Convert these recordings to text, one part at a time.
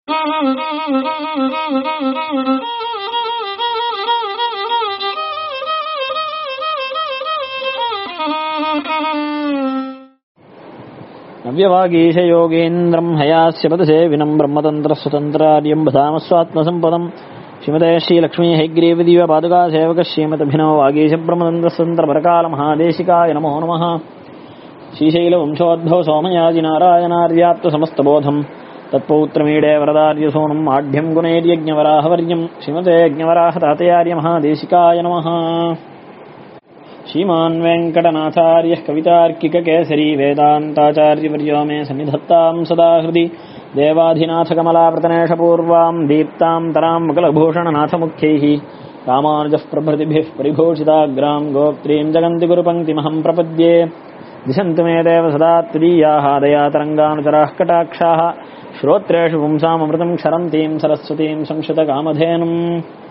नव्यवागीशयोगेन्द्रम् हयास्य पदसेविनम् ब्रह्मतन्त्रस्वतन्त्रार्यम् भधामस्वात्मसम्पदम् श्रीमते श्रीलक्ष्मी हैग्रीवदीव पादुका सेवक श्रीमतभिनव वागीश ब्रह्मतन्त्रस्वतन्त्रपरकालमहादेशिकाय नमो नमः श्रीशैलवंशोद्भव सोमयाजिनारायणार्याप्तसमस्तबोधम् तत्पौत्रमीडे वरदार्यसूनम् आढ्यम् गुणैर्यज्ञवराहवर्यम् श्रीमते यज्ञवराहतातयार्य महादेशिकाय नमः श्रीमान् वेङ्कटनाथार्यः कवितार्किककेसरी वेदान्ताचार्यवर्यो मे सन्निधत्ताम् सदा हृदि देवाधिनाथकमलाप्रतनेशपूर्वाम् दीप्ताम् तराम् मकलभूषणनाथमुख्यैः रामानुजः प्रभृतिभिः परिभूषिताग्राम् गोप्त्रीम् जगन्ति गुरुपङ्क्तिमहम् प्रपद्ये दिशन्तु मे देव सदा त्वदीयाः दयातरङ्गानुचराः कटाक्षाः श्रोत्रेषु पुंसामृतम् क्षरन्तीम् सरस्वतीम् संश्रुतकामधेनुम्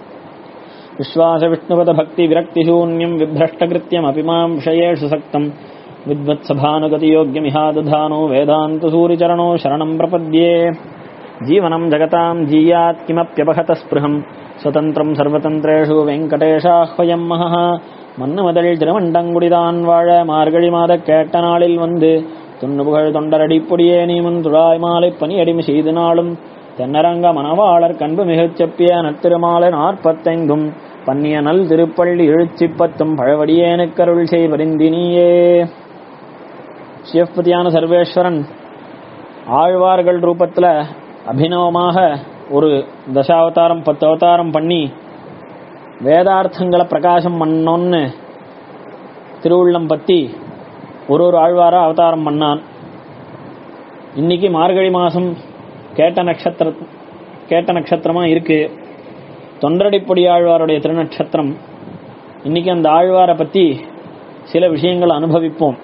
विश्वासविष्णुपदभक्तिविरक्तिशून्यम् बिभ्रष्टकृत्यमपि माम् विषयेषु सक्तम् विद्वत्सभानुगतियोग्यमिहादधानो वेदान्तसूरिचरणो शरणम् प्रपद्ये जीवनम् जगताम् जीयात् किमप्यपहत स्पृहम् स्वतन्त्रम् सर्वतन्त्रेषु வெங்கடேஷாஹ்வயம் மகः மன்னுமதழ் திருமண்டங்குடிதான் வாழ மார்கழி மாதக் கேட்ட நாளில் வந்து துண்ணுபுகழ் தொண்டரடிப்பொடியே நீமுன் துழாய் மாலை பனியடிமை செய்து நாளும் தென்னரங்க மணவாளர் கண்பு மிகச் செப்பிய நத்திருமாலை நாற்பத்தைந்தும் பன்னிய நல் திருப்பள்ளி எழுச்சிப்பத்தும் பழவடியேனுக்கருள் செய் பரிந்தினியே சிவபதியான சர்வேஸ்வரன் ஆழ்வார்கள் ரூபத்துல அபிநவமாக ஒரு தசாவதாரம் பத்து அவதாரம் பண்ணி வேதார்த்தங்களை பிரகாசம் பண்ணோன்னு திருவுள்ளம் பத்தி ஒரு ஒரு ஆழ்வாரா அவதாரம் பண்ணான் இன்னைக்கு மார்கழி மாசம் கேட்ட நட்சத்திர கேட்ட நட்சத்திரமா இருக்கு தொண்டரடிப்பொடி ஆழ்வாருடைய திருநட்சத்திரம் இன்னைக்கு அந்த ஆழ்வாரை பத்தி சில விஷயங்களை அனுபவிப்போம்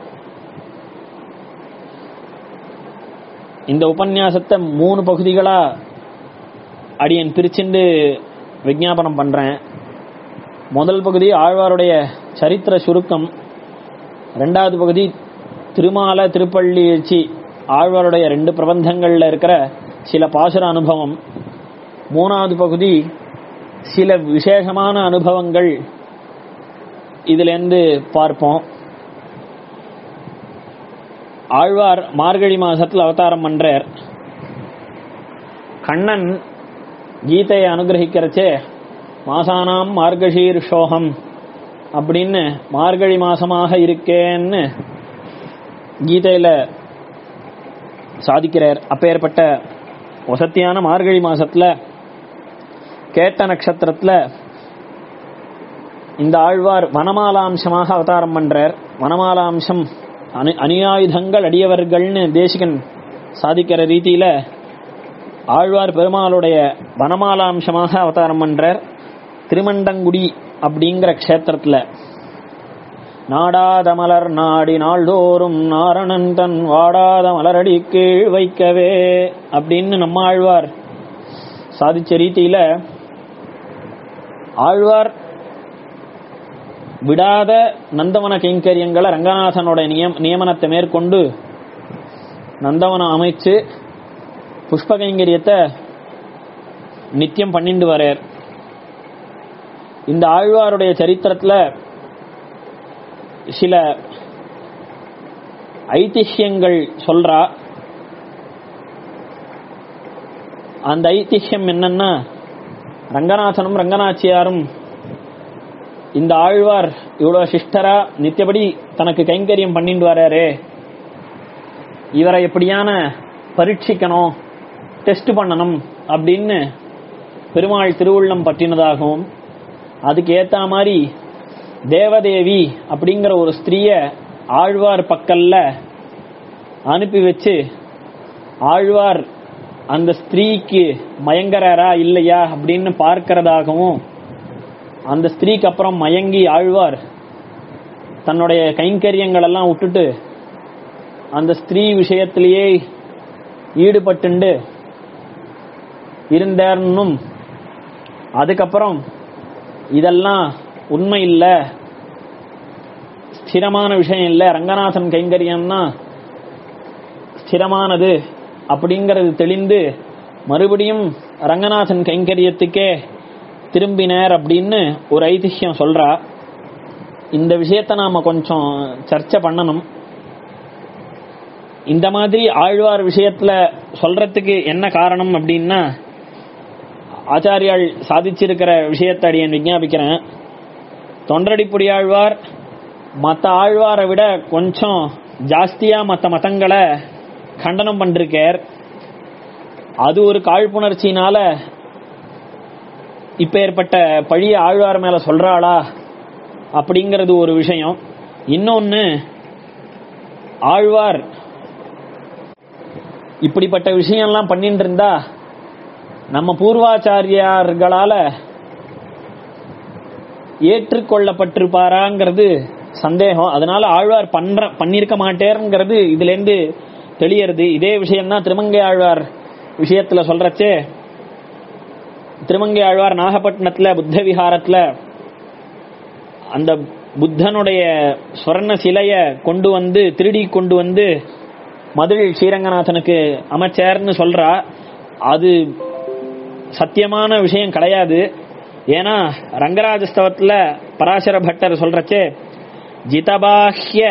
இந்த உபன்யாசத்தை மூணு பகுதிகளா அடியன் பிரிச்சுண்டு விஜாபனம் பண்றேன் முதல் பகுதி ஆழ்வாருடைய சரித்திர சுருக்கம் ரெண்டாவது பகுதி திருமால திருப்பள்ளி எழுச்சி ஆழ்வாருடைய ரெண்டு பிரபந்தங்கள்ல இருக்கிற சில பாசுர அனுபவம் மூணாவது பகுதி சில விசேஷமான அனுபவங்கள் இதிலிருந்து பார்ப்போம் ஆழ்வார் மார்கழி மாசத்துல அவதாரம் பண்றார் கண்ணன் கீதையை அனுகிரகிக்கிறச்சே மாசானாம் மார்கழீர் சோகம் அப்படின்னு மார்கழி மாசமாக இருக்கேன்னு கீதையில சாதிக்கிறார் அப்பேற்பட்ட வசத்தியான மார்கழி மாசத்துல கேட்ட நட்சத்திரத்துல இந்த ஆழ்வார் வனமாலாம்சமாக அவதாரம் பண்றார் வனமாலாம்சம் அனு அநியாயுதங்கள் அடியவர்கள்னு தேசிகன் சாதிக்கிற ரீதியில ஆழ்வார் பெருமாளுடைய வனமாலாம்சமாக அவதாரம் பண்றார் திருமண்டங்குடி அப்படிங்கிற க்ஷேத்திரத்துல நாடாத மலர் நாடி நாள்தோறும் நாரணன் தன் வாடாத மலரடி கீழ் வைக்கவே அப்படின்னு நம்ம ஆழ்வார் சாதிச்ச ரீதியில ஆழ்வார் விடாத நந்தவன கைங்கரியங்களை ரங்கநாதனோட நியம் நியமனத்தை மேற்கொண்டு நந்தவனம் அமைச்சு புஷ்ப கைங்கரியத்தை நித்தியம் பண்ணிட்டு வரார் இந்த ஆழ்வாருடைய சரித்திரத்துல சில ஐதிஹ்யங்கள் சொல்றா அந்த ஐதிஹ்யம் என்னன்னா ரங்கநாதனும் ரங்கநாச்சியாரும் இந்த ஆழ்வார் இவ்வளவு சிஷ்டரா நித்தியபடி தனக்கு கைங்கரியம் பண்ணிட்டு வராரு இவரை எப்படியான பரீட்சிக்கணும் டெஸ்ட் பண்ணணும் அப்படின்னு பெருமாள் திருவுள்ளம் பற்றினதாகவும் அதுக்கு ஏத்த மாதிரி தேவதேவி அப்படிங்கிற ஒரு ஸ்திரீய ஆழ்வார் பக்கல்ல அனுப்பி வச்சு ஆழ்வார் அந்த ஸ்திரீக்கு மயங்கறாரா இல்லையா அப்படின்னு பார்க்கிறதாகவும் அந்த ஸ்திரீக்கு அப்புறம் மயங்கி ஆழ்வார் தன்னுடைய கைங்கரியங்கள் எல்லாம் விட்டுட்டு அந்த ஸ்திரீ விஷயத்திலேயே ஈடுபட்டுண்டு இருந்தார்னும் அதுக்கப்புறம் இதெல்லாம் உண்மை இல்ல ஸ்திரமான விஷயம் இல்ல ரங்கநாதன் கைங்கரியம்னா ஸ்திரமானது அப்படிங்கறது தெளிந்து மறுபடியும் ரங்கநாதன் கைங்கரியத்துக்கே திரும்பினார் அப்படின்னு ஒரு ஐதிஹ்யம் சொல்றா இந்த விஷயத்த நாம கொஞ்சம் சர்ச்சை பண்ணணும் இந்த மாதிரி ஆழ்வார் விஷயத்துல சொல்றதுக்கு என்ன காரணம் அப்படின்னா ஆச்சாரியால் சாதிச்சிருக்கிற விஷயத்தை அடியன் விஞ்ஞாபிக்கிறேன் தொண்டடிப்புடி ஆழ்வார் மற்ற ஆழ்வாரை விட கொஞ்சம் ஜாஸ்தியா மற்ற மதங்களை கண்டனம் பண்ணிருக்கார் அது ஒரு காழ்ப்புணர்ச்சினால இப்ப ஏற்பட்ட பழிய ஆழ்வார் மேல சொல்றாளா அப்படிங்கிறது ஒரு விஷயம் இன்னொன்னு ஆழ்வார் இப்படிப்பட்ட விஷயம்லாம் பண்ணிட்டு இருந்தா நம்ம பூர்வாச்சாரியார்களால ஏற்றுக்கொள்ளப்பட்டிருப்பாராங்கிறது சந்தேகம் அதனால ஆழ்வார் பண்ற பண்ணிருக்க மாட்டேங்கிறது இதுல இருந்து தெளியறது இதே விஷயம்தான் திருமங்கை ஆழ்வார் விஷயத்துல சொல்றச்சே திருமங்கை ஆழ்வார் நாகப்பட்டினத்துல புத்த விஹாரத்துல அந்த புத்தனுடைய ஸ்வர்ண சிலைய கொண்டு வந்து திருடி கொண்டு வந்து மதுரை ஸ்ரீரங்கநாதனுக்கு அமைச்சர்னு சொல்றா அது சத்தியமான விஷயம் கிடையாது ஏன்னா ரங்கராஜஸ்தவத்துல பராசர பட்டர் சொல்றச்சே ஜிதபாஹ்ய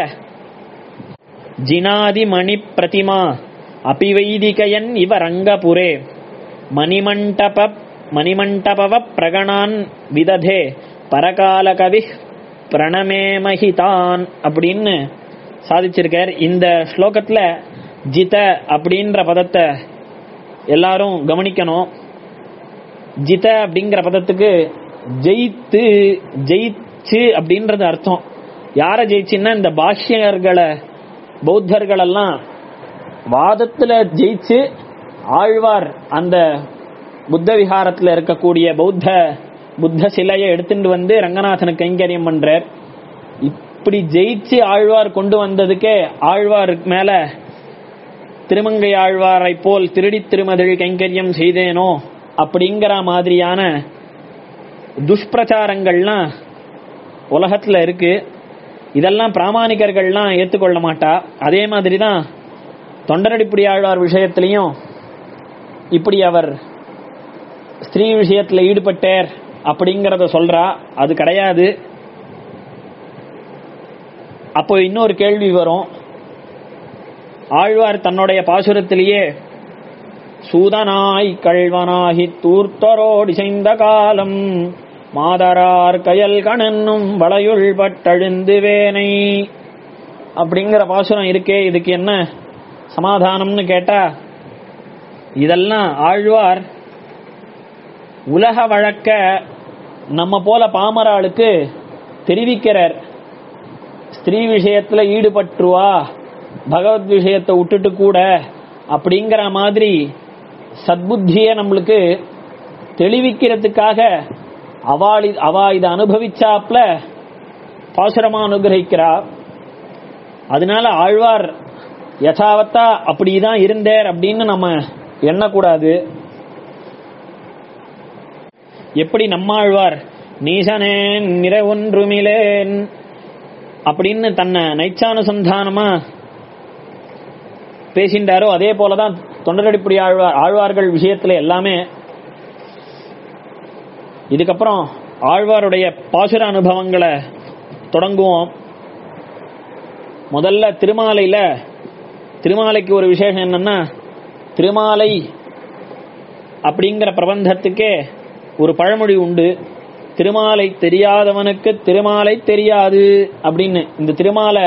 ஜினாதி மணி பிரதிமா அபிவைதிகயன் இவ ரங்கபுரே மணிமண்டப மணிமண்டபவ பிரகணான் விததே பரகால கவி பிரணமேமஹிதான் அப்படின்னு சாதிச்சிருக்கார் இந்த ஸ்லோகத்துல ஜித அப்படின்ற பதத்தை எல்லாரும் கவனிக்கணும் ஜித அப்படிங்கிற பதத்துக்கு ஜெயித்து ஜெயிச்சு அப்படின்றது அர்த்தம் யார ஜெயிச்சுன்னா இந்த பாஷ்யர்களை பௌத்தர்கள் எல்லாம் வாதத்துல ஜெயிச்சு ஆழ்வார் அந்த புத்த விஹாரத்துல இருக்கக்கூடிய பௌத்த புத்த சிலையை எடுத்துட்டு வந்து ரங்கநாதனுக்கு கைங்கரியம் பண்றார் இப்படி ஜெயிச்சு ஆழ்வார் கொண்டு வந்ததுக்கே ஆழ்வார் மேல திருமங்கை ஆழ்வாரை போல் திருடி திருமதில் கைங்கரியம் செய்தேனோ அப்படிங்கிற மாதிரியான துஷ்பிரச்சாரங்கள்லாம் உலகத்துல இருக்கு இதெல்லாம் பிராமணிகர்கள்லாம் ஏத்துக்கொள்ள மாட்டா அதே மாதிரி தான் தொண்டரடிப்புடி ஆழ்வார் விஷயத்திலையும் இப்படி அவர் ஸ்திரீ விஷயத்துல ஈடுபட்டார் அப்படிங்கறத சொல்றா அது கிடையாது அப்போ இன்னொரு கேள்வி வரும் ஆழ்வார் தன்னுடைய பாசுரத்திலேயே சூதனாய் கள்வனாகி தூர்த்தரோடி செய்த காலம் மாதரார் கயல் கணன்னும் வளையுள் பட்டழுந்து வேனை அப்படிங்கிற பாசுரம் இருக்கே இதுக்கு என்ன சமாதானம்னு கேட்டா இதெல்லாம் ஆழ்வார் உலக வழக்க நம்ம போல பாமராளுக்கு தெரிவிக்கிறார் ஸ்திரீ விஷயத்துல ஈடுபட்டுருவா பகவத் விஷயத்தை விட்டுட்டு கூட அப்படிங்கிற மாதிரி சத்புத்திய நம்மளுக்கு தெளிவிக்கிறதுக்காக அவாளி அவா இதை அனுபவிச்சாப்ல பாசுரமா அனுகிரகிக்கிறா அதனால ஆழ்வார் யதாவத்தா அப்படிதான் இருந்தேர் அப்படின்னு நம்ம எண்ணக்கூடாது எப்படி நம்மாழ்வார் நீசனேன் நிற ஒன்றுமிலேன் அப்படின்னு தன்னை நைச்சானுசந்தானமா பேசின்றாரோ அதே போலதான் தொண்டரடிப்புடி ஆழ்வார் ஆழ்வார்கள் விஷயத்துல எல்லாமே இதுக்கப்புறம் ஆழ்வாருடைய பாசுர அனுபவங்களை தொடங்குவோம் முதல்ல திருமாலையில திருமாலைக்கு ஒரு விசேஷம் என்னன்னா திருமாலை அப்படிங்கிற பிரபந்தத்துக்கே ஒரு பழமொழி உண்டு திருமாலை தெரியாதவனுக்கு திருமாலை தெரியாது அப்படின்னு இந்த திருமாலை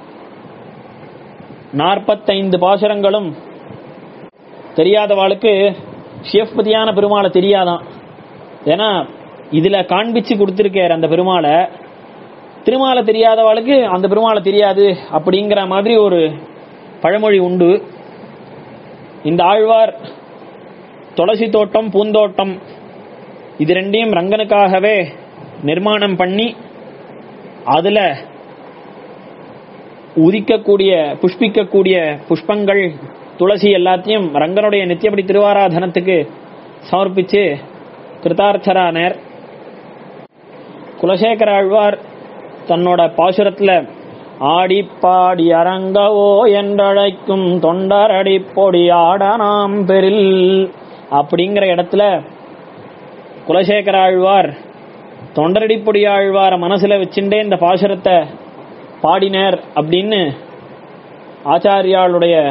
நாற்பத்தைந்து பாசுரங்களும் தெரியாதவாளுக்கு சிவபதியான பெருமாளை தெரியாதான் ஏன்னா இதுல காண்பிச்சு கொடுத்திருக்கார் அந்த பெருமாளை திருமாலை தெரியாதவாளுக்கு அந்த பெருமாளை தெரியாது அப்படிங்கிற மாதிரி ஒரு பழமொழி உண்டு இந்த ஆழ்வார் துளசி தோட்டம் பூந்தோட்டம் இது ரெண்டையும் ரங்கனுக்காகவே நிர்மாணம் பண்ணி அதுல உதிக்கக்கூடிய புஷ்பிக்கக்கூடிய புஷ்பங்கள் துளசி எல்லாத்தையும் ரங்கனுடைய நித்தியப்படி திருவாராதனத்துக்கு சமர்ப்பிச்சு கிருதார்த்தரானர் குலசேகர ஆழ்வார் தன்னோட பாசுரத்துல ஆடி பாடி அரங்கவோ என்றழைக்கும் தொண்டரடி பொடி ஆட நாம் பெரில் அப்படிங்கிற இடத்துல குலசேகர ஆழ்வார் தொண்டரடிப்பொடி ஆழ்வார மனசுல வச்சுட்டே இந்த பாசுரத்தை பாடினர் அப்படின்னு ஆச்சாரியாளுடைய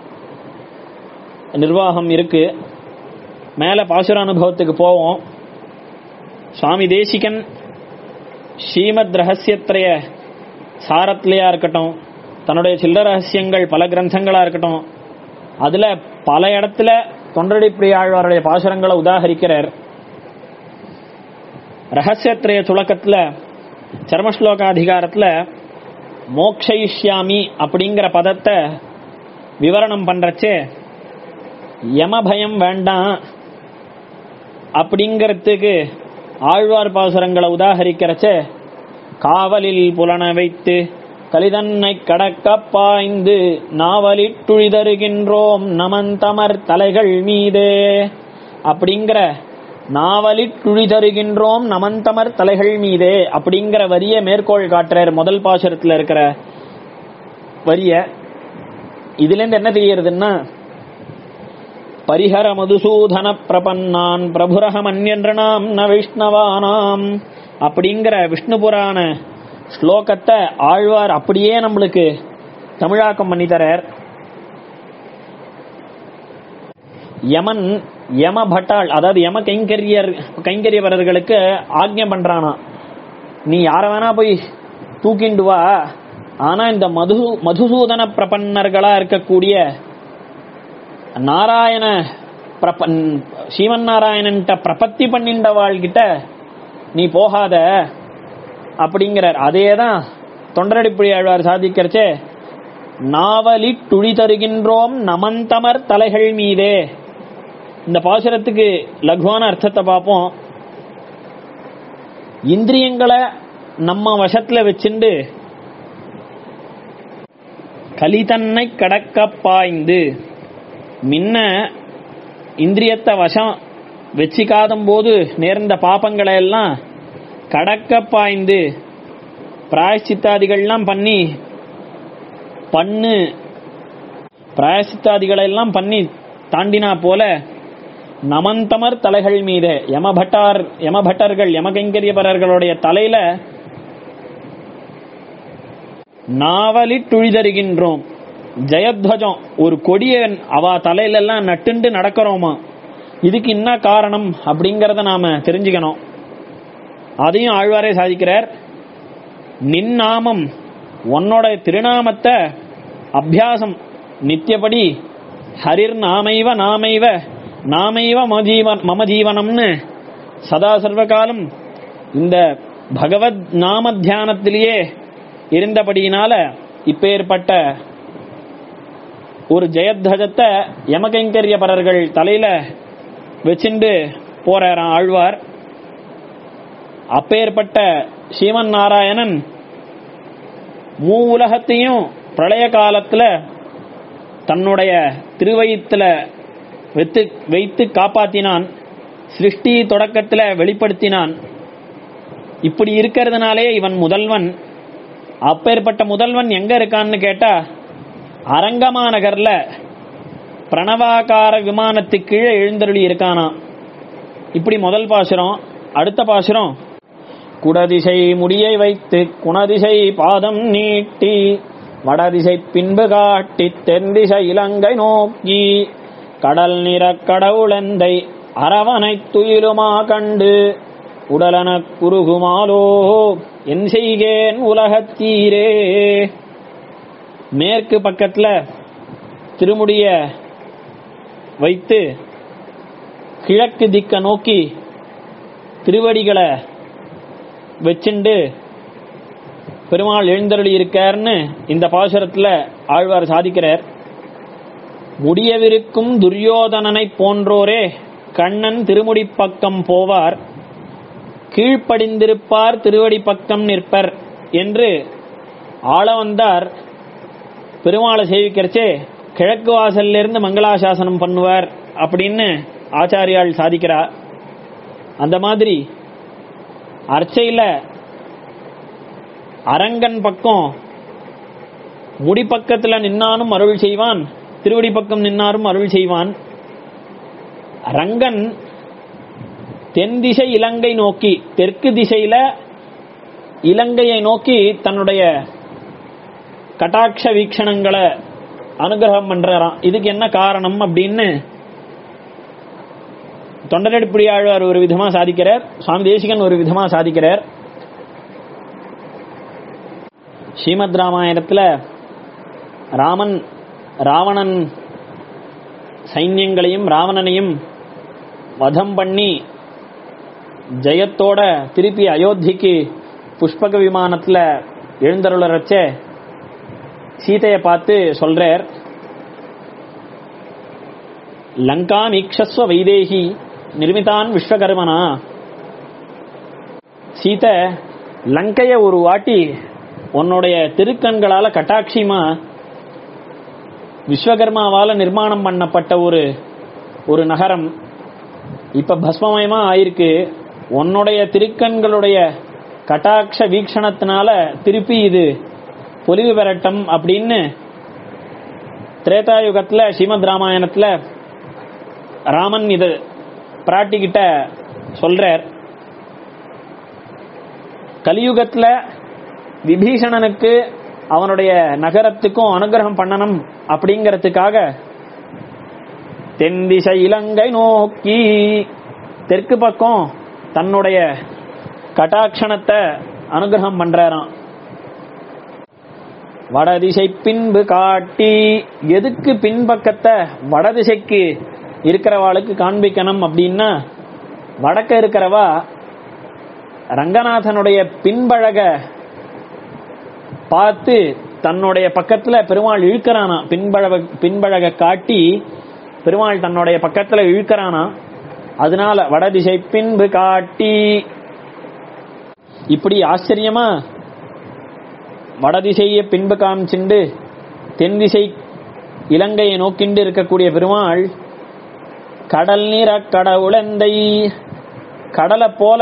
நிர்வாகம் இருக்கு மேல பாசுர அனுபவத்துக்கு போவோம் சுவாமி தேசிகன் ஸ்ரீமத் ரகசியத்திரைய சாரத்திலையா இருக்கட்டும் தன்னுடைய சில்ல ரகசியங்கள் பல கிரந்தங்களா இருக்கட்டும் அதுல பல இடத்துல தொண்டடிப்பிரிய ஆழ்வாருடைய பாசுரங்களை உதாகரிக்கிறார் ரகசியத்திரைய துளக்கத்துல சர்மஸ்லோகாதிகாரத்துல மோக்ஷயிஷ்யாமி அப்படிங்கிற பதத்தை விவரணம் பண்றச்சே யமபயம் வேண்டாம் அப்படிங்கிறதுக்கு ஆழ்வார் பாசுரங்களை உதாகரிக்கிறச்சே காவலில் புலன வைத்து கலிதன்னை கடக்க பாய்ந்து நாவலிட்டுழிதருகின்றோம் நமந்தமர் தலைகள் மீதே அப்படிங்கிற நாவலிட்டுழிதருகின்றோம் நமந்தமர் தலைகள் மீதே அப்படிங்கிற வரிய மேற்கோள் காட்டுறார் முதல் பாசுரத்துல இருக்கிற வரிய இதுல இருந்து என்ன தெரியறதுன்னா பரிஹர மதுசூதன பிரபன்னான் பிரபுரகமன்யன்றாம் ந வைஷ்ணவானாம் அப்படிங்கிற விஷ்ணு புராண ஸ்லோகத்தை ஆழ்வார் அப்படியே நம்மளுக்கு தமிழாக்கம் பண்ணி தரார் யமன் யம பட்டாள் அதாவது யம கைங்கரியர் கைங்கரியவரர்களுக்கு ஆக்ஞை பண்றானா நீ யார வேணா போய் தூக்கிண்டு வா ஆனா இந்த மது மதுசூதன பிரபன்னர்களா இருக்கக்கூடிய நாராயண பிரபன் ஸ்ரீமன் நாராயணன்ட்ட பிரபத்தி பண்ணிண்டவாள்கிட்ட நீ போகாத அப்படிங்கிறார் அதேதான் தொண்டரடிப்புடி ஆழ்வார் சாதிக்கிறச்சே நாவலி துழி தருகின்றோம் நமந்தமர் தலைகள் மீதே இந்த பாசுரத்துக்கு லகுவான அர்த்தத்தை பார்ப்போம் இந்திரியங்களை நம்ம வசத்துல வச்சுண்டு கலிதன்னை கடக்க பாய்ந்து முன்ன இந்திரியத்தை வசம் வச்சிக்காதும் போது நேர்ந்த பாப்பங்களை எல்லாம் கடக்க பாய்ந்து பிராயச்சித்தாதிகள்லாம் பண்ணி பண்ணு பிராயசித்தாதிகளை எல்லாம் பண்ணி தாண்டினா போல நமந்தமர் தலைகள் மீது யமபட்டார் யமபட்டர்கள் யமகைங்கரியபரர்களுடைய தலையில நாவலி துழிதருகின்றோம் ஜெயத்வஜம் ஒரு கொடிய அவ தலையில எல்லாம் நட்டுண்டு நடக்கிறோமா இதுக்கு என்ன காரணம் அப்படிங்கறத நாம தெரிஞ்சுக்கணும் அதையும் ஆழ்வாரே சாதிக்கிறார் நின்னாமம் உன்னோட திருநாமத்தை அபியாசம் நித்தியபடி ஹரிர் நாமைவ நாமைவ நாமைவ மம ஜீவன் மம ஜீவனம்னு சதா சர்வகாலம் இந்த பகவத் நாம தியானத்திலேயே இருந்தபடியினால இப்பேற்பட்ட ஒரு ஜெயத்வஜத்தை யமகைங்கரியபரர்கள் தலையில வச்சுண்டு போறாராம் ஆழ்வார் அப்பேற்பட்ட ஸ்ரீமன் நாராயணன் மூ உலகத்தையும் பிரளய காலத்துல தன்னுடைய திருவயித்துல வைத்து வைத்து காப்பாத்தினான் சிருஷ்டி தொடக்கத்துல வெளிப்படுத்தினான் இப்படி இருக்கிறதுனாலே இவன் முதல்வன் அப்பேற்பட்ட முதல்வன் எங்க இருக்கான்னு கேட்டா அரங்கமா நகர்ல பிரணவாகார விமானத்துக்கு கீழே எழுந்தருளி இருக்கானாம் இப்படி முதல் பாசுரம் அடுத்த பாசுரம் குடதிசை முடியை வைத்து குணதிசை பாதம் நீட்டி வடதிசை பின்பு காட்டி தென்திசை இலங்கை நோக்கி கடல் நிற கடவுளந்தை அரவனை துயிலுமா கண்டு உடலன குறுகுமாலோ என் செய்கேன் உலகத்தீரே மேற்கு பக்கத்துல திருமுடிய வைத்து கிழக்கு திக்க நோக்கி திருவடிகளை வச்சுண்டு பெருமாள் எழுந்தருளி இருக்கார்னு இந்த பாசுரத்துல ஆழ்வார் சாதிக்கிறார் முடியவிருக்கும் துரியோதனனை போன்றோரே கண்ணன் திருமுடி பக்கம் போவார் கீழ்ப்படிந்திருப்பார் திருவடி பக்கம் நிற்பர் என்று ஆள வந்தார் பெருமாளை சேவிக்கிறச்சே கிழக்கு வாசல்ல இருந்து மங்களாசாசனம் பண்ணுவார் அப்படின்னு ஆச்சாரியால் சாதிக்கிறார் அந்த மாதிரி அர்ச்சையில அரங்கன் பக்கம் முடி பக்கத்துல நின்னானும் அருள் செய்வான் திருவடி பக்கம் நின்னாரும் அருள் செய்வான் ரங்கன் தென் திசை இலங்கை நோக்கி தெற்கு திசையில இலங்கையை நோக்கி தன்னுடைய கட்டாட்ச வீக்ஷணங்களை அனுகிரகம் பண்றாராம் இதுக்கு என்ன காரணம் அப்படின்னு தொண்டரடிப்புடியாழ்வார் ஒரு விதமா சாதிக்கிறார் சுவாமி தேசிகன் ஒரு விதமா சாதிக்கிறார் ஸ்ரீமத் ராமாயணத்துல ராமன் ராவணன் சைன்யங்களையும் ராவணனையும் வதம் பண்ணி ஜெயத்தோட திருப்பி அயோத்திக்கு புஷ்பக விமானத்துல எழுந்தருளறச்ச சீதையை பார்த்து சொல்றார் லங்காம் ஈக்ஷஸ்வ வைதேகி நிர்மிதான் விஸ்வகர்மனா சீதை லங்கைய ஒரு வாட்டி உன்னுடைய திருக்கண்களால கட்டாட்சியமா விஸ்வகர்மாவால நிர்மாணம் பண்ணப்பட்ட ஒரு ஒரு நகரம் இப்ப பஸ்மமயமா ஆயிருக்கு உன்னுடைய திருக்கண்களுடைய கட்டாட்ச வீக்ஷணத்தினால திருப்பி இது பொலிவு பெறட்டும் அப்படின்னு திரேதாயுகத்துல ஸ்ரீமத் ராமாயணத்துல ராமன் இது பிராட்டிக்கிட்ட சொல்றார் கலியுகத்துல விபீஷணனுக்கு அவனுடைய நகரத்துக்கும் அனுகிரகம் பண்ணணும் அப்படிங்கறதுக்காக தென் திசை இலங்கை நோக்கி தெற்கு பக்கம் தன்னுடைய கட்டாட்சணத்தை அனுகிரகம் பண்றாராம் வடதிசை பின்பு காட்டி எதுக்கு பின்பக்கத்தை வடதிசைக்கு இருக்கிறவாளுக்கு காண்பிக்கணும் அப்படின்னா வடக்க இருக்கிறவா ரங்கநாதனுடைய பின்பழக பார்த்து தன்னுடைய பக்கத்துல பெருமாள் இழுக்கிறானா பின்பழக பின்பழக காட்டி பெருமாள் தன்னுடைய பக்கத்துல இழுக்கிறானா அதனால வடதிசை பின்பு காட்டி இப்படி ஆச்சரியமா வடதிசையை பின்பு காமிச்சுண்டு தென் திசை இலங்கையை நோக்கிண்டு இருக்கக்கூடிய பெருமாள் கடல் நீர கடவுளந்தை கடலை போல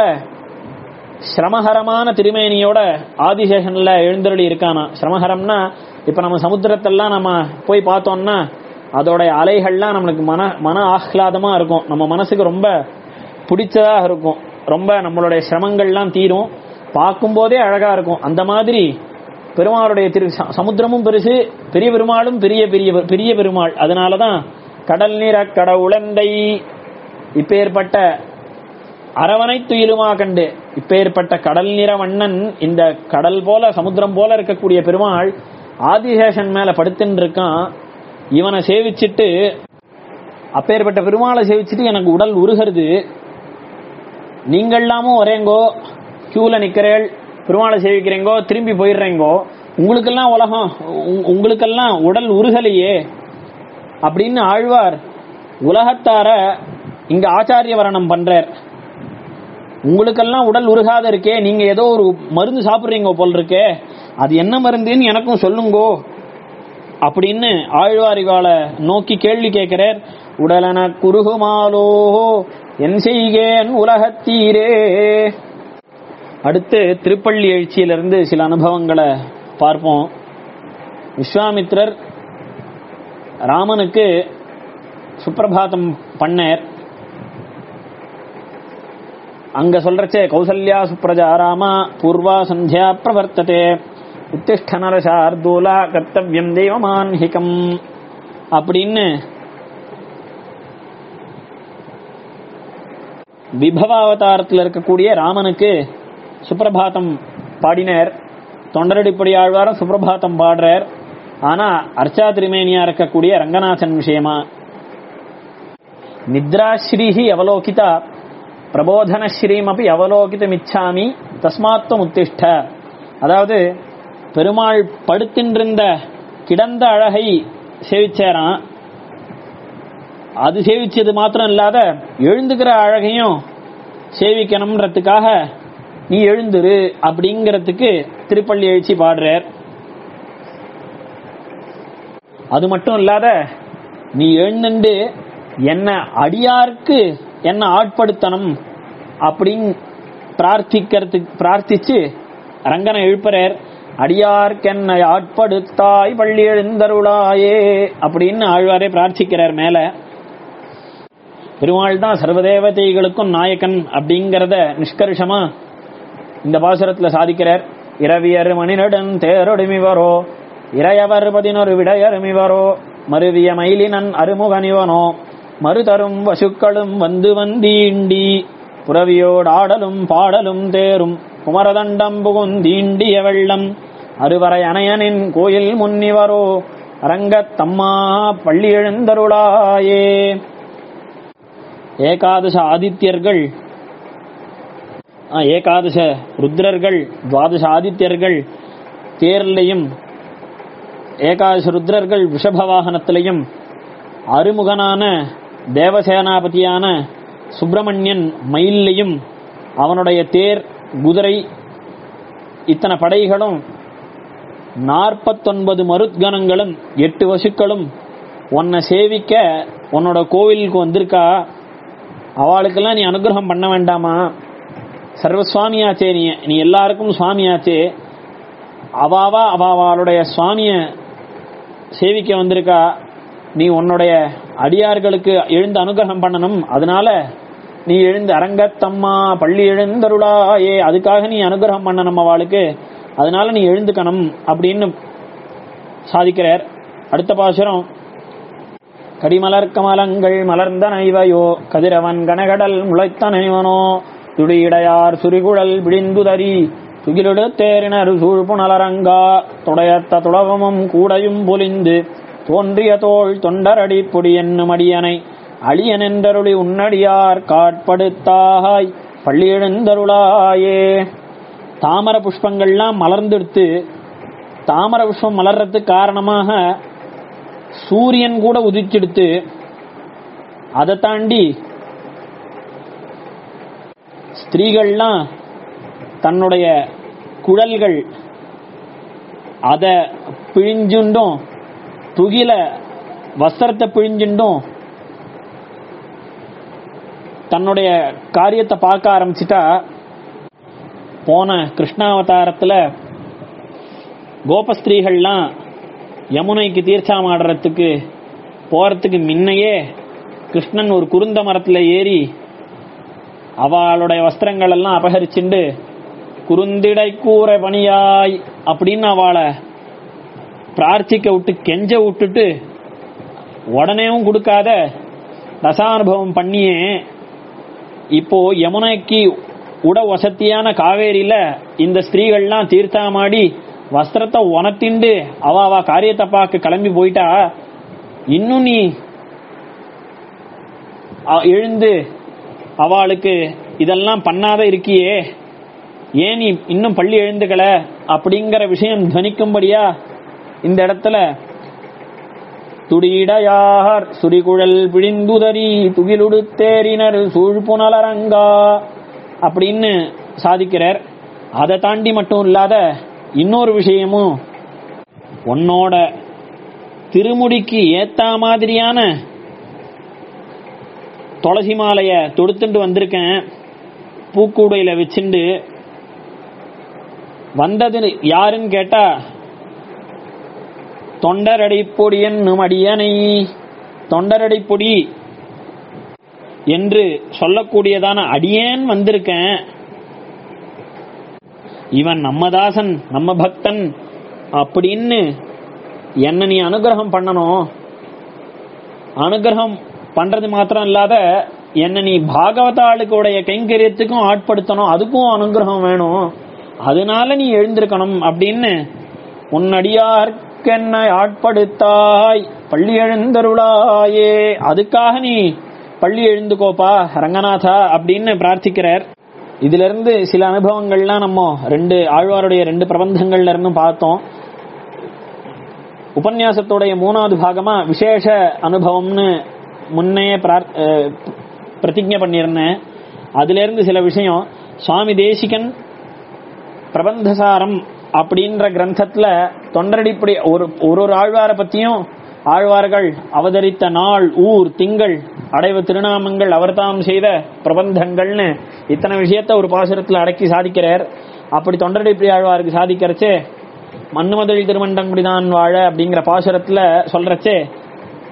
சிரமகரமான திருமேனியோட ஆதிசேஷன்ல எழுந்தருளி இருக்கானா சிரமகரம்னா இப்ப நம்ம சமுத்திரத்தெல்லாம் நம்ம போய் பார்த்தோம்னா அதோட அலைகள்லாம் நம்மளுக்கு மன மன ஆஹ்லாதமா இருக்கும் நம்ம மனசுக்கு ரொம்ப பிடிச்சதாக இருக்கும் ரொம்ப நம்மளுடைய சிரமங்கள்லாம் தீரும் பார்க்கும்போதே அழகா இருக்கும் அந்த மாதிரி பெருமாளுடைய திரு ச- சமுத்திரமும் பெருசு பெரிய பெருமாளும் பெரிய பெரிய பெரிய பெருமாள் அதனாலதான் கடல் நீர கடவுளந்தை இப்பேற்பட்ட அரவணை துயிலுமா கண்டு இப்பேற்பட்ட கடல் நிற வண்ணன் இந்த கடல் போல சமுத்திரம் போல இருக்கக்கூடிய பெருமாள் ஆதிசேஷன் மேல படுத்துன்னு இருக்கான் இவனை சேவிச்சிட்டு அப்பேற்பட்ட பெருமாளை சேவிச்சிட்டு எனக்கு உடல் உருகிறது நீங்கள்லாமும் வரேங்கோ கியூல நிக்கிறேள் பெருமாளை சேவிக்கிறீங்கோ திரும்பி போயிடுறீங்கோ உங்களுக்கெல்லாம் உலகம் உ- உங்களுக்கெல்லாம் உடல் உருகலையே அப்படின்னு ஆழ்வார் உலகத்தார இங்க ஆச்சாரிய வரணம் பண்றார் உங்களுக்கெல்லாம் உடல் உருகாத இருக்கே நீங்க ஏதோ ஒரு மருந்து சாப்பிடுறீங்க போல் இருக்கே அது என்ன மருந்துன்னு எனக்கும் சொல்லுங்கோ அப்படின்னு ஆழ்வார் இவாளை நோக்கி கேள்வி கேட்கிறார் உடலன குருகுமாலோ என் செய்கேன் உலகத்தீரே அடுத்து திருப்பள்ளி எழுச்சியிலிருந்து சில அனுபவங்களை பார்ப்போம் விஸ்வாமித்ரர் ராமனுக்கு சுப்பிரபாதம் பண்ணார் அங்க சொல்றச்சே கௌசல்யா சுப்ரஜா ராமா பூர்வா சந்தியா பிரவர்த்ததே உத்திஷ்ட நரசார்தூலா கர்த்தவியம் தெய்வமான்ஹிகம் அப்படின்னு விபவாவதாரத்தில் இருக்கக்கூடிய ராமனுக்கு சுப்பிரபாதம் பாடினார் தொண்டரடிப்படி ஆழ்வாரும் சுப்பிரபாதம் பாடுறார் ஆனா அர்ச்சா திருமேனியா இருக்கக்கூடிய ரங்கநாதன் விஷயமா நித்ராஸ்ரீஹி அவலோகிதா பிரபோதனஸ்ரீமபி அவலோகிதமிச்சாமி தஸ்மாத்வம் உத்திஷ்ட அதாவது பெருமாள் படுத்தின்றிருந்த கிடந்த அழகை சேவிச்சாராம் அது சேவிச்சது மாத்திரம் இல்லாத எழுந்துக்கிற அழகையும் சேவிக்கணும்ன்றதுக்காக நீ எழுந்துரு அப்படிங்கறதுக்கு திருப்பள்ளி எழுச்சி பாடுறார் அது மட்டும் இல்லாத நீ எழுந்துண்டு என்ன அடியார்க்கு என்ன ஆட்படுத்தணும் அப்படின்னு பிரார்த்திக்கிறதுக்கு பிரார்த்திச்சு ரங்கனை எழுப்புறார் அடியார்க்கென்னை ஆட்படுத்தாய் பள்ளி எழுந்தருளாயே அப்படின்னு ஆழ்வாரே பிரார்த்திக்கிறார் மேல பெருமாள் தான் சர்வதேவதைகளுக்கும் நாயகன் அப்படிங்கறத நிஷ்கர்ஷமா இந்த பாசுரத்துல சாதிக்கிறார் இரவியர் மணிநடன் தேரொடுமிவரோ இறையவர் பதினொரு விடையருமிவரோ மருவிய மயிலினன் அருமுகனிவனோ மறுதரும் வசுக்களும் வந்து வந்தீண்டி புறவியோடாடலும் பாடலும் தேரும் குமரதண்டம் புகுந்தீண்டிய வெள்ளம் அறுவரை அணையனின் கோயில் முன்னிவரோ அரங்கத்தம்மா பள்ளி எழுந்தருளாயே ஏகாதச ஆதித்யர்கள் ஆ, ஏகாதச ருத்ரர்கள் துவாதச ஆதித்யர்கள் தேர்லையும் ஏகாதச ருத்ரர்கள் விஷப வாகனத்திலையும் அருமுகனான தேவசேனாபதியான சுப்பிரமணியன் மயிலையும் அவனுடைய தேர் குதிரை இத்தனை படைகளும் நாற்பத்தொன்பது மருத்கணங்களும் எட்டு வசுக்களும் உன்னை சேவிக்க உன்னோட கோவிலுக்கு வந்திருக்கா அவளுக்கெல்லாம் நீ அனுகிரகம் பண்ண வேண்டாமா சர்வ சுவாமியாச்சே நீ நீ எல்லாருக்கும் சுவாமியாச்சே அவாவா அவாவாளுடைய சுவாமிய சேவிக்க வந்திருக்கா நீ உன்னுடைய அடியார்களுக்கு எழுந்து அனுகிரகம் பண்ணணும் அதனால நீ எழுந்து அரங்கத்தம்மா பள்ளி எழுந்தருளாயே அதுக்காக நீ அனுகிரகம் பண்ணணும் அவளுக்கு அதனால நீ எழுந்துக்கணும் அப்படின்னு சாதிக்கிறார் அடுத்த பாசுரம் கடிமலர் கமலங்கள் மலர்ந்த நைவையோ கதிரவன் கனகடல் முளைத்த நைவனோ துடியிடையார் சுரிகுழல் விடிந்துதறி துகிலுடு தேரினர் சூழ்புணலரங்கா துடையத்த துளவமும் கூடையும் பொலிந்து தோன்றிய தோள் தொண்டரடி பொடி என்னும் அடியனை அழியனென்றருளி உன்னடியார் காட்படுத்தாய் பள்ளி எழுந்தருளாயே தாமர புஷ்பங்கள்லாம் மலர்ந்தெடுத்து தாமர புஷ்பம் மலர்றதுக்கு காரணமாக சூரியன் கூட உதிச்செடுத்து அதை தாண்டி ஸ்திரீகள்லாம் தன்னுடைய குழல்கள் அத பிழிஞ்சுண்டும் துகில வஸ்திரத்தை பிழிஞ்சுண்டும் தன்னுடைய காரியத்தை பார்க்க ஆரம்பிச்சிட்டா போன கிருஷ்ணாவதாரத்துல கோபஸ்திரீகள்லாம் யமுனைக்கு தீர்ச்சாமாடுறதுக்கு போறதுக்கு முன்னையே கிருஷ்ணன் ஒரு குருந்த மரத்துல ஏறி அவளுடைய வஸ்திரங்கள் எல்லாம் அபகரிச்சுண்டு குறுந்திடை கூரை பணியாய் அப்படின்னு அவளை பிரார்த்திக்க விட்டு கெஞ்ச விட்டுட்டு உடனேவும் கொடுக்காத ரசானுபவம் பண்ணியே இப்போ யமுனைக்கு உட வசதியான காவேரியில இந்த ஸ்திரீகள்லாம் தீர்த்தாமாடி வஸ்திரத்தை உணத்திண்டு அவ அவ காரியத்தை பார்க்க கிளம்பி போயிட்டா இன்னும் நீ அ- எழுந்து அவளுக்கு இதெல்லாம் பண்ணாத இருக்கியே ஏன் நீ இன்னும் பள்ளி எழுந்துக்கல அப்படிங்கிற விஷயம் துவனிக்கும்படியா இந்த இடத்துல துடியிடையார் சுரிகுழல் பிழிந்துதறி துகிலுடுத்தேரினர் சூழ்புணலரங்கா அப்படின்னு சாதிக்கிறார் அதை தாண்டி மட்டும் இல்லாத இன்னொரு விஷயமும் உன்னோட திருமுடிக்கு ஏத்தா மாதிரியான துளசி மாலைய தொடுத்துட்டு வந்திருக்கேன் பூக்கூடையில வச்சுண்டு வந்தது யாருன்னு கேட்டா தொண்டரடிப்பொடி என்னும் அடியனை தொண்டரடிப்பொடி என்று சொல்லக்கூடியதான அடியேன் வந்திருக்கேன் இவன் நம்ம தாசன் நம்ம பக்தன் அப்படின்னு என்ன நீ அனுகிரகம் பண்ணணும் அனுகிரகம் பண்றது மாத்திரம் இல்லாத என்ன நீ பாகவதாளுக்குடைய கைங்கரியத்துக்கும் ஆட்படுத்தணும் அதுக்கும் அனுகிரகம் வேணும் அதனால நீ எழுந்திருக்கணும் அப்படின்னு உன்னடியார்க்கென்ன ஆட்படுத்தாய் பள்ளி எழுந்தருளாயே அதுக்காக நீ பள்ளி எழுந்துக்கோப்பா ரங்கநாதா அப்படின்னு பிரார்த்திக்கிறார் இதுல இருந்து சில அனுபவங்கள்லாம் நம்ம ரெண்டு ஆழ்வாருடைய ரெண்டு பிரபந்தங்கள்ல இருந்தும் பார்த்தோம் உபன்யாசத்துடைய மூணாவது பாகமா விசேஷ அனுபவம்னு முன்னையே பிரார்- அஹ் பிரதிஜை பண்ணியிருந்தேன் அதுல இருந்து சில விஷயம் சுவாமி தேசிகன் பிரபந்தசாரம் அப்படின்ற கிரந்தத்துல தொண்டரடிப்படி ஒரு ஒரு ஒரு ஆழ்வாரை பத்தியும் ஆழ்வார்கள் அவதரித்த நாள் ஊர் திங்கள் அடைவு திருநாமங்கள் அவர்தாம் செய்த பிரபந்தங்கள்னு இத்தனை விஷயத்த ஒரு பாசுரத்துல அடக்கி சாதிக்கிறார் அப்படி தொண்டரடிப்படி ஆழ்வாருக்கு சாதிக்கிறச்சே மண்ணுமதழி திருமண்டங்குடிதான் வாழ அப்படிங்கிற பாசுரத்துல சொல்றச்சே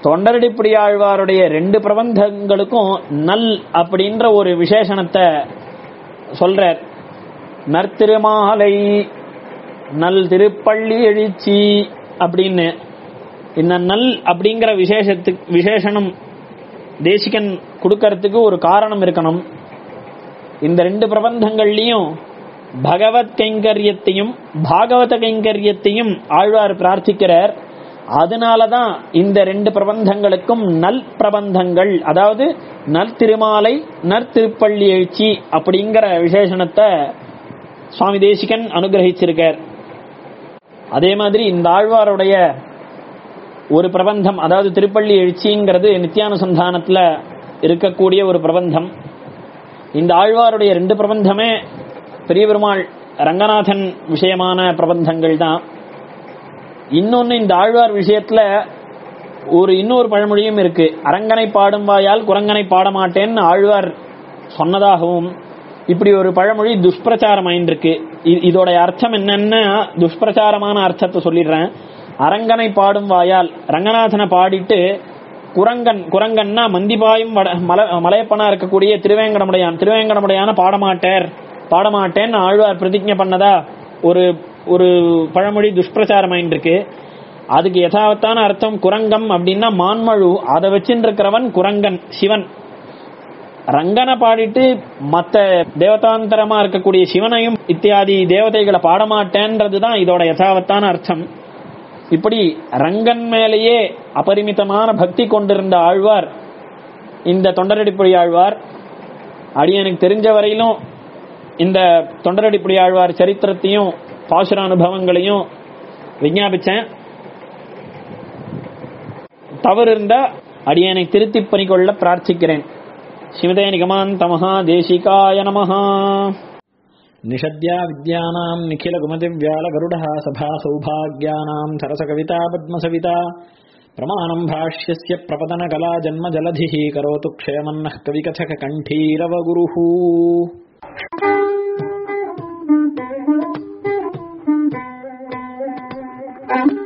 தொண்டரடிப்படியாழ்வாருடைய ரெண்டு பிரபந்தங்களுக்கும் நல் அப்படின்ற ஒரு விசேஷணத்தை சொல்றார் நற்திருமாலை நல் திருப்பள்ளி எழுச்சி அப்படின்னு இந்த நல் அப்படிங்கிற விசேஷத்துக்கு விசேஷணம் தேசிகன் கொடுக்கறதுக்கு ஒரு காரணம் இருக்கணும் இந்த ரெண்டு பிரபந்தங்கள்லயும் பகவத் கைங்கரியத்தையும் பாகவத கைங்கரியத்தையும் ஆழ்வார் பிரார்த்திக்கிறார் அதனாலதான் இந்த ரெண்டு பிரபந்தங்களுக்கும் நல் பிரபந்தங்கள் அதாவது நற்திருமாலை நற்திருப்பள்ளி எழுச்சி அப்படிங்கிற விசேஷணத்தை சுவாமி தேசிகன் அனுகிரகிச்சிருக்கார் அதே மாதிரி இந்த ஆழ்வாருடைய ஒரு பிரபந்தம் அதாவது திருப்பள்ளி எழுச்சிங்கிறது நித்தியானுசந்தானத்துல இருக்கக்கூடிய ஒரு பிரபந்தம் இந்த ஆழ்வாருடைய ரெண்டு பிரபந்தமே பெரிய பெருமாள் ரங்கநாதன் விஷயமான பிரபந்தங்கள் தான் இன்னொன்னு இந்த ஆழ்வார் விஷயத்துல ஒரு இன்னொரு பழமொழியும் இருக்கு அரங்கனை பாடும் வாயால் குரங்கனை பாட மாட்டேன்னு ஆழ்வார் சொன்னதாகவும் இப்படி ஒரு பழமொழி துஷ்பிரச்சாரம் ஆயிருக்கு இதோட அர்த்தம் என்னன்னா துஷ்பிரச்சாரமான அர்த்தத்தை சொல்லிடுறேன் அரங்கனை பாடும் வாயால் ரங்கநாதனை பாடிட்டு குரங்கன் குரங்கன்னா மந்திபாயும் வட- மல- மலையப்பனா இருக்கக்கூடிய திருவேங்கடமுடையான் திருவேங்கடமுடையான பாடமாட்டார் பாடமாட்டேன்னு ஆழ்வார் பிரதிஜை பண்ணதா ஒரு ஒரு பழமொழி துஷ்பிரச்சாரம் இருக்கு அதுக்கு யதாவத்தான அர்த்தம் குரங்கம் அப்படின்னா மான்மழு அதை வச்சுட்டு இருக்கிறவன் குரங்கன் சிவன் ரங்கனை பாடிட்டு மத்த தேவதாந்தரமா இருக்கக்கூடிய சிவனையும் இத்தியாதி தேவதைகளை பாடமாட்டேன்றதுதான் இதோட யதாவத்தான அர்த்தம் இப்படி ரங்கன் மேலேயே அபரிமிதமான பக்தி கொண்டிருந்த ஆழ்வார் இந்த தொண்டரடிப்புடி ஆழ்வார் அடியனுக்கு தெரிஞ்ச வரையிலும் இந்த தொண்டரடிப்புடி ஆழ்வார் சரித்திரத்தையும் பாசுர அனுபவங்களையும் விஞ்ஞாபிச்சேன் தவறு இருந்தா அடியனை திருத்தி பணிகொள்ள பிரார்த்திக்கிறேன் ஸ்ரீமதே நிகமாந்த மகா தேசிகாய நமஹா निषद्या विद्यानाम् निखिलकुमतिव्यालगरुडः सभा सौभाग्यानाम् सरसकविता पद्मसविता प्रमाणम् भाष्यस्य प्रपतनकला जन्मजलधिः करोतु क्षेमन्नः कविकथककण्ठीरवगुरुः Thank you.